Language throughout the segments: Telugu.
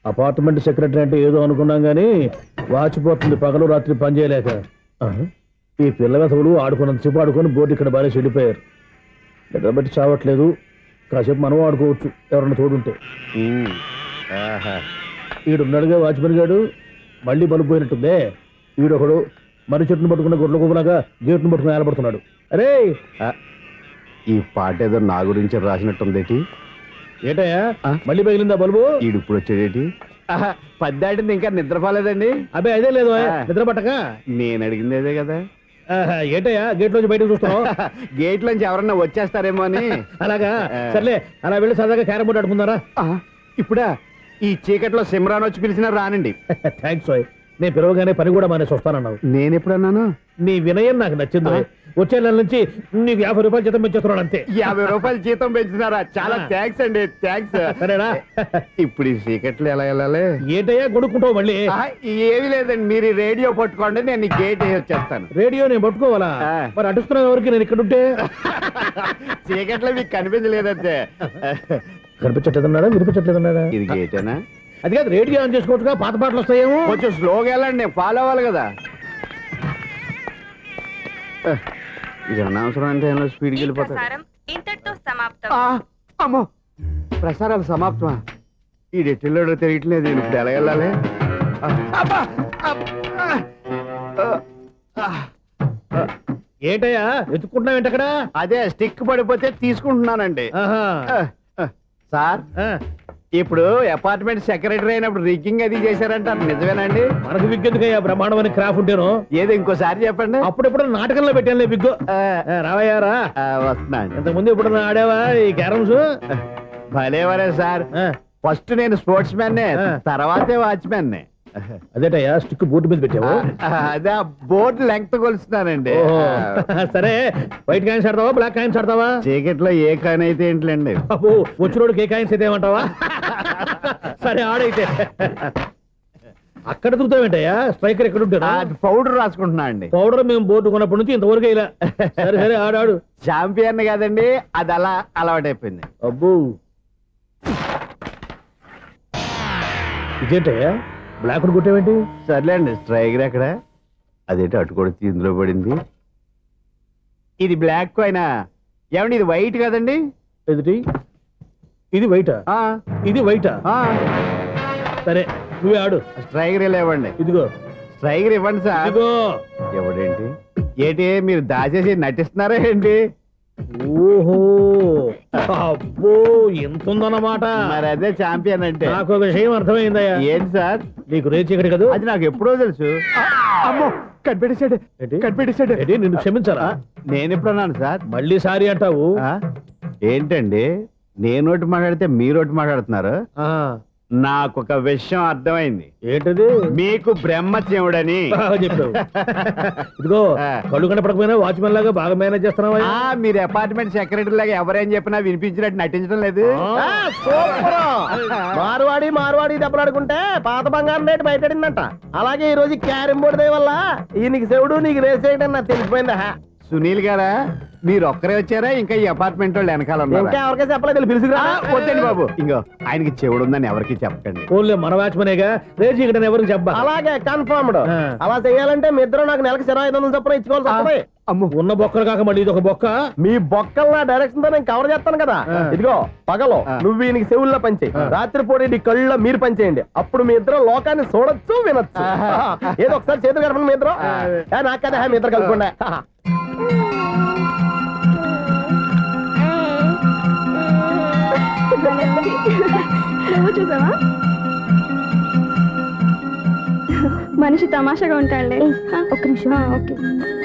అపార్ట్మెంట్ సెక్రటరీ అంటే ఏదో అనుకున్నాం కానీ వాచిపోతుంది పగలు రాత్రి పని చేయలేక ఆహా. ఈ పిల్ల వెతవులు ఆడుకున్నంతసేపు ఆడుకొని బోర్డు ఇక్కడ బాగా చెడిపోయారు నిద్రబట్టి చావట్లేదు కాసేపు మనం ఆడుకోవచ్చు ఎవరన్నా తోడుంటే ఈడున్నాడుగా వాచ్మెన్ గాడు మళ్ళీ బలుపు పోయినట్టుందే ఈడొకడు మరి చెట్టును పట్టుకున్న గొడ్ల గుబలాగా గేట్ను పట్టుకుని ఏలబడుతున్నాడు అరే ఈ పాట ఏదో నా గురించి రాసినట్టుందేటి ఏటయ్యా ఆ? మళ్ళీ పగిలిందా బల్బు ఈడు ఇప్పుడు వచ్చేదేటి పద్దాటింది ఇంకా నిద్రపోలేదండి అబ్బే అదే లేదు ఆ. నిద్ర పట్టక నేను అడిగింది అదే కదా ఆహా, ఏటయ్యా గేట్ నుంచి బయటకు చూస్తున్నావు గేట్ నుంచి ఎవరన్నా వచ్చేస్తారేమో అని అలాగా ఆ. సర్లే అలా వెళ్ళి సరదాగా క్యారం బోర్డు ఆడుకుందారా ఆ, ఇప్పుడా ఈ చీకట్లో సిమ్రాన్ వచ్చి పిలిచినా రానండి థ్యాంక్స్ ఓయ్ నేను పిలవగానే పని కూడా మానేసి వస్తానన్నావు నేను ఎప్పుడన్నాను నీ వినయం నాకు నచ్చింది ఓయ్. వచ్చే నెల నుంచి నీకు యాభై రూపాయలు జీతం పెంచేస్తున్నాడు అంతే యాభై రూపాయలు జీతం పెంచినారా చాలా ఆ. థ్యాంక్స్ అండి థ్యాంక్స్ సరేనా ఇప్పుడు ఈ చీకట్లో ఎలా వెళ్ళాలి ఏంటయ్యా కొనుక్కుంటావు మళ్ళీ ఆ, ఏమీ లేదండి మీరు ఈ రేడియో పట్టుకోండి నేను ఈ గేట్ వేసి వచ్చేస్తాను రేడియో నేను పట్టుకోవాలా ఆ. మరి అడుస్తున్నావు ఎవరికి నేను ఇక్కడ ఉంటే చీకట్లో మీకు కనిపించలేదంతే కనిపించట్లేదన్నాడా వినిపించట్లేదన్నాడా ఇది గేటేనా అది కాదు రేడియో ఆన్ చేసుకోవచ్చుగా పాత పాటలు వస్తాయేమో కొంచెం స్లోగా వెళ్ళండి ఫాలో అవ్వాలి కదా ఆ, ఇది అనవసరం అంటే స్పీడ్కి ఈ వెళ్ళిపోతాడు ప్రసారం ఇంతటితో సమాప్తం ఆ, అమ్మో ప్రసారాలు సమాప్తమా ఈ డెట్టిల్లోడో తెలియట్లేదు నేను ఇప్పుడు ఎలా వెళ్ళాలి ఆ, అబ్బా! అబ్బా! ఆ, ఆ, ఆ, ఏంటయ్యా వెతుక్కుంటున్నావు ఏంటక్కడ అదే స్టిక్ పడిపోతే తీసుకుంటున్నానండి ఆహా. ఆ, ఆ, సార్ ఆ, ఇప్పుడు అపార్ట్మెంట్ సెక్రటరీ అయినప్పుడు రిగ్గింగ్ అది చేశారంట నిజమేనండి మనకు విగ్గెందుకయ్యా బ్రహ్మాండమైన క్రాఫ్ ఉంటేను ఏదో ఇంకోసారి చెప్పండి అప్పుడెప్పుడు నాటకంలో పెట్టాను బిగ్గు ఆ, రావయ్యా రా ఆ, వస్తున్నాను ఇంతకు ముందు ఎప్పుడు ఆడావా ఈ క్యారమ్స్ భలేవరే సార్ ఫస్ట్ నేను స్పోర్ట్స్ మ్యాన్ ఆ. తర్వాతే వాచ్మెన్ అదేటయ్యా స్టిక్ బోర్డు మీద పెట్టావు అదే బోర్డు లెంగ్త్ కొలుస్తున్నానండి ఓహో. సరే వైట్ కాయిన్స్ ఆడతావా బ్లాక్ కాయిన్స్ ఆడతావా చీకట్ లో ఏ కాన్ అయితే ఏంట్లేండి అబ్బో వచ్చినోడు కే కాయిన్స్ అయితే ఏమంటావా సరే ఆడైతే అక్కడ దొరుకుతావేంటయ్యా స్ట్రైకర్ ఎక్కడ ఉంటారు పౌడర్ రాసుకుంటున్నా అండి పౌడర్ మేము బోర్డు కొన్నప్పటి నుంచి ఇంతవరకు ఇలా సరే సరే ఆడాడు చాంపియన్ కదండి అది అలా అలవాటైపోయింది అబ్బో ఇదేంటయ్యా బ్లాక్ కొట్టేవేంటి సర్లేండి స్ట్రైకర్ ఎక్కడ అదేంటి అటు కూడా ఇందులో పడింది ఇది బ్లాక్ అయినా ఏమండి ఇది వైట్ కదండి ఎదుటి ఇది వైటా ఆ, ఇది వైటా ఆ, సరే నువ్వే ఆడు స్ట్రైకర్ ఇలా ఇవ్వండి ఇదిగో స్ట్రైకర్ ఇవ్వండి సార్ ఇదిగో ఎవడేంటి ఏంటి మీరు దాచేసి నటిస్తున్నారా ఏంటి ఓహో అబ్బో ఎంత ఉందన్నమాట మరి అదే చాంపియన్ అంటే నాకు ఒక విషయం అర్థమైందయ్యా ఏంటి సార్ నీకు రేచి ఇక్కడ కదా అది నాకు ఎప్పుడో తెలుసు అమ్మో కనిపెట్టేశాడు ఏంటి? కనిపెట్టేశాడు ఏంటి నిన్ను క్షమించాలా నేను ఎప్పుడు అన్నాను సార్ మళ్ళీ సారీ అంటావు ఆ? ఏంటండి నేను ఒకటి మాట్లాడితే మీరు ఒకటి మాట్లాడుతున్నారు ఆ, నాకు ఒక విషయం అర్థమైంది ఏంటది మీకు బ్రహ్మత్యముడని బాగా చెప్పావు ఇదిగో ఆ. కళ్ళు కనపడకపోయినా వాచ్మెన్ లాగా బాగా మేనేజ్ చేస్తున్నావా ఆ, మీరు అపార్ట్మెంట్ సెక్రటరీ లాగా ఎవరేం చెప్పినా వినిపించినట్టు నటించడం లేదు ఆ, మార్వాడి మార్వాడి దెబ్బలాడుకుంటే పాత బంగారం రేటు బయటడిందంట అలాగే ఈ రోజు క్యారం బోర్డు దయ వల్ల ఈయనకి శివుడు నీకు రేసేయడం నాకు తెలిసిపోయిందా సునీల్ గారా మీరు ఒక్కరే వచ్చారా ఇంకా ఈ అపార్ట్మెంట్ వాళ్ళు వెనకాల ఇంకా ఉన్నారా ఎవరికీ చెప్పలేదు పిలుసుకురా ఆ, వద్దండి బాబు ఇంకో ఆయనకి చెవుడు ఉందని ఎవరికి చెప్పకండి ఫోన్లే మన వాచ్మనేగా రేచి ఇక్కడ ఎవరికి చెప్పా అలాగే కన్ఫర్మ్డ్ ఆ. అలా చేయాలంటే మీ ఇద్దరు నాకు నెలకి ఇరవై ఐదు వందలు చొప్పున ఇచ్చుకోవాల్సి వస్తుంది అమ్మో ఉన్న బొక్కలు కాక మళ్ళీ ఇది ఒక బొక్క మీ బొక్కల నా డైరెక్షన్ తో నేను కవర్ చేస్తాను కదా ఆ. ఇదిగో పగలో ఆ. నువ్వు ఈయనకి చెవుల్లో పంచేయి ఆ. రాత్రిపూట నీ కళ్ళలో మీరు పంచేయండి అప్పుడు మీ ఇద్దరు లోకాన్ని చూడొచ్చు వినొచ్చు ఆహా. ఏదో ఒకసారి చేతులు కలపండి మీ ఇద్దరు ఆ. ఏ, నాకు కదా మీ ఇద్దరు కలుపుకుండా నువ్వు చూసావా మనిషి తమాషాగా ఉంటాడులే ఒక్క నిమిషం ఓకే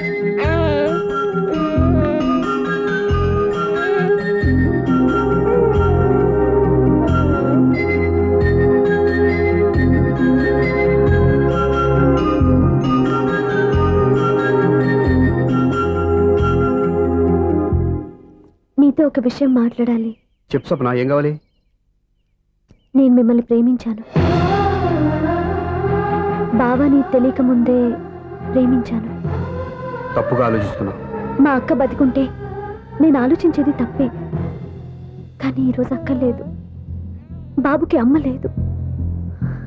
నీతో ఒక విషయం మాట్లాడాలి చెప్పు స్వప్న ఏం కావాలి నేను మిమ్మల్ని ప్రేమించాను బావా నీ తెలియక ముందే ప్రేమించాను తప్పుగా ఆలోచిస్తున్నా మా అక్క బతికుంటే నేను ఆలోచించేది తప్పే కానీ ఈరోజు అక్క లేదు బాబుకి అమ్మ లేదు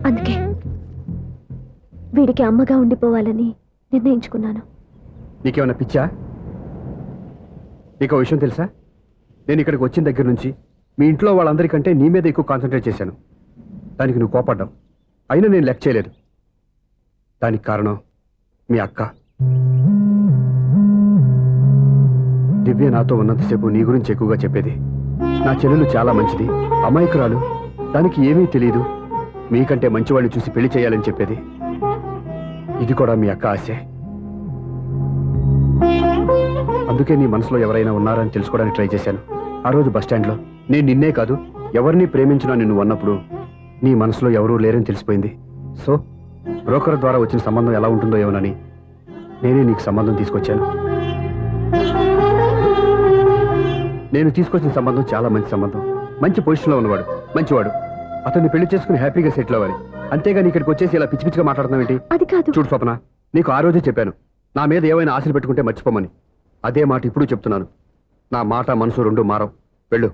అందుకే వీడికి అమ్మగా ఉండిపోవాలని నిర్ణయించుకున్నాను నీకేమైనా పిచ్చా నీకు విషయం తెలుసా నేను ఇక్కడికి వచ్చిన దగ్గర నుంచి మీ ఇంట్లో వాళ్ళందరికంటే నీ మీద ఎక్కువ కాన్సన్ట్రేట్ చేశాను దానికి నువ్వు కోపడ్డావు అయినా నేను లెక్క చేయలేదు దానికి కారణం మీ అక్క దివ్య నాతో ఉన్నంతసేపు నీ గురించి ఎక్కువగా చెప్పేది నా చెల్లెలు చాలా మంచిది అమాయకురాలు దానికి ఏమీ తెలియదు మీకంటే మంచివాడిని చూసి పెళ్లి చేయాలని చెప్పేది ఇది కూడా మీ అక్క ఆశే అందుకే నీ మనసులో ఎవరైనా ఉన్నారని తెలుసుకోవడానికి ట్రై చేశాను ఆ రోజు బస్ స్టాండ్లో నేను నిన్నే కాదు ఎవరిని ప్రేమించినా నిన్ను అన్నప్పుడు నీ మనసులో ఎవరూ లేరని తెలిసిపోయింది సో బ్రోకర్ ద్వారా వచ్చిన సంబంధం ఎలా ఉంటుందో ఏమోనని నేనే నీకు సంబంధం తీసుకొచ్చాను నేను తీసుకొచ్చిన సంబంధం చాలా మంచి సంబంధం మంచి పొజిషన్లో ఉన్నవాడు మంచివాడు అతన్ని పెళ్లి చేసుకుని హ్యాపీగా సెటిల్ అవ్వాలి అంతేగాని ఇక్కడికి వచ్చేసి ఇలా పిచ్చి పిచ్చిగా మాట్లాడుతున్నావు ఏంటి అది కాదు చూడు స్వప్న నీకు ఆ రోజే చెప్పాను నా మీద ఏమైనా ఆశలు పెట్టుకుంటే మర్చిపోమని అదే మాట ఇప్పుడు చెప్తున్నాను నా మాట మనసు రెండు మారవు వెళ్ళు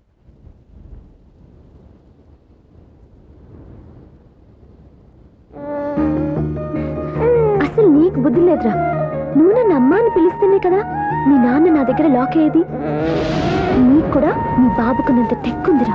అసలు నీకు బుద్ధి లేదురా నువ్వు నన్ను అమ్మ అని పిలిస్తేనే కదా మీ నాన్న నా దగ్గర లాక్ అయ్యేది నీకు కూడా మీ బాబుకున్నంత తెక్కుందిరా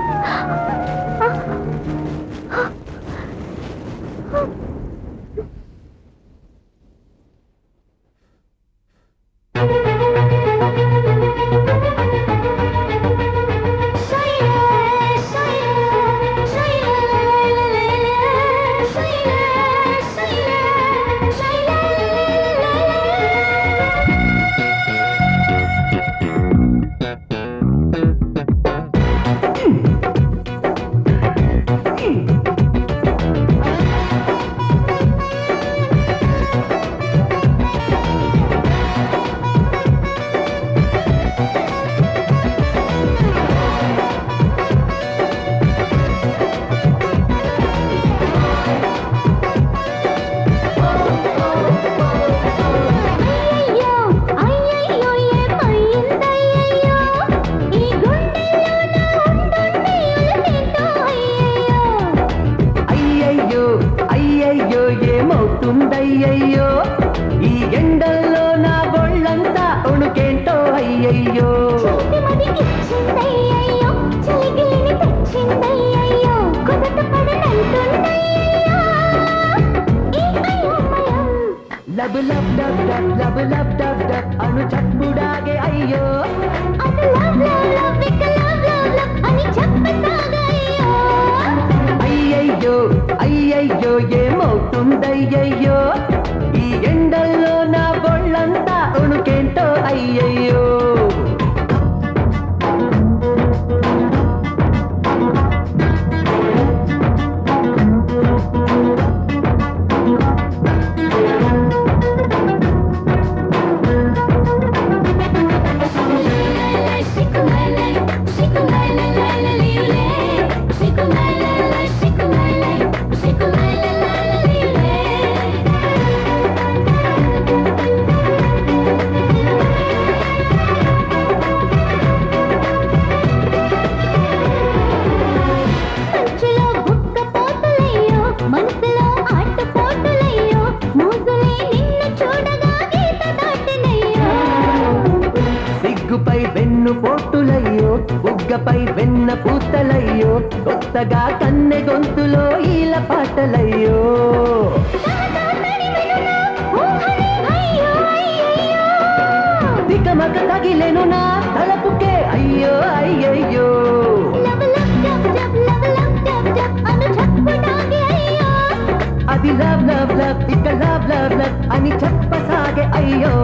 అయ్యయ్యో అయ్యయ్యో ఏమవుతుందయ్యయ్యో ఈ ఎండల్లో నా బొళ్ళంతా ఉణుకేంటో అయ్యయ్యో lub lub dub dub lub lub dub dub అను చప్పుడాగే అయ్యో అయ్యయ్యో అయ్యయ్యో ఏమవుతుందయ్యయ్యో ఈ ఎండల్లో నా బొళ్ళంతా ఉణుకేంటో అయ్యయ్యో మనసులో ఆట పోటులయ్యో మూసులే నిన్ను చూడగా గీత దాటినయ్యో సిగ్గుపై వెన్ను పోటులయ్యో బుగ్గపై వెన్న పూతలయ్యో కొత్తగా కన్నె గొంతులో ఈల పాటలయ్యో దిగమగ తగిలెను నా తలపుకే అయ్యో అయ్యయ్యో అది లవ్ లవ్ లవ్ ఇక లవ్ లవ్ లవ్ అని చెప్పసాగే అయ్యో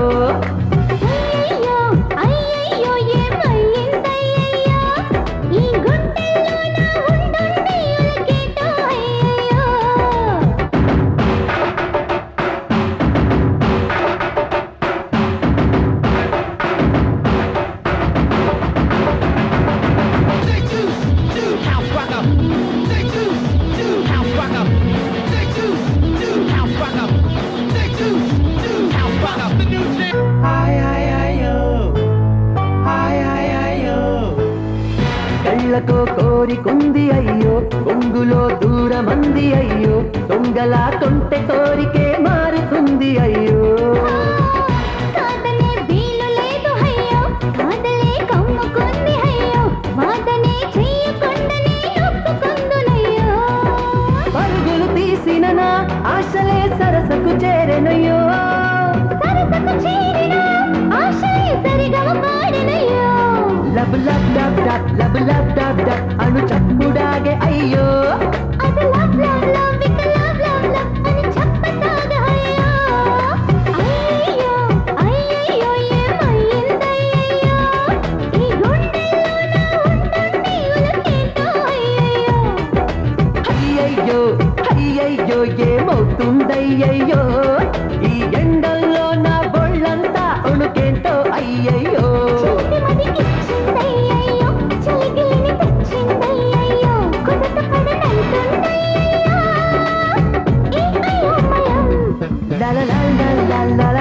కళ్ళతో కోరికుంది అయ్యో కొంగులో దూరమంది అయ్యో దొంగలా తొంటె కోరికే మారుతుంది అయ్యో కాదనే వీలు లేదు అయ్యో కాదలే కమ్ముకుంది అయ్యో వాదనే చెయ్యకుండానే ఒప్పుకుందునయ్యో పరుగులు తీసిన నా ఆశలే సరసకు చేరెనయ్యో సరసకు చేరిన ఆశలే సరిగమ పాడినయ్యో lub lub lub dub lub lub dub dub అను చప్పుడాగే అయ్యో అది లవ్ లవ్ లవ్ ఇక లవ్ లవ్ లవ్ అని చెప్పసాగ అయ్యో అయ్యో అయ్యయ్యో ఏమయ్యిందయ్యో ఈ గుండెల్లో నా ఉంటుంది ఉలకేంటో అయ్యయ్యో అయ్యయ్యో అయ్యయ్యో ఏమవుతుందయ్యయ్యో ఈ ఎండల్లో నా బొళ్ళంతా అణుకేంటో అయ్యయ్యో చిలిపిమదికిచ్చిందయ్యయ్యో, చిలికిలిని తెచ్చిందయ్యయ్యో, కుదుట పడనంటుందయ్యయ్యో. ఈ అయోమయం లా లా లా లా లా లా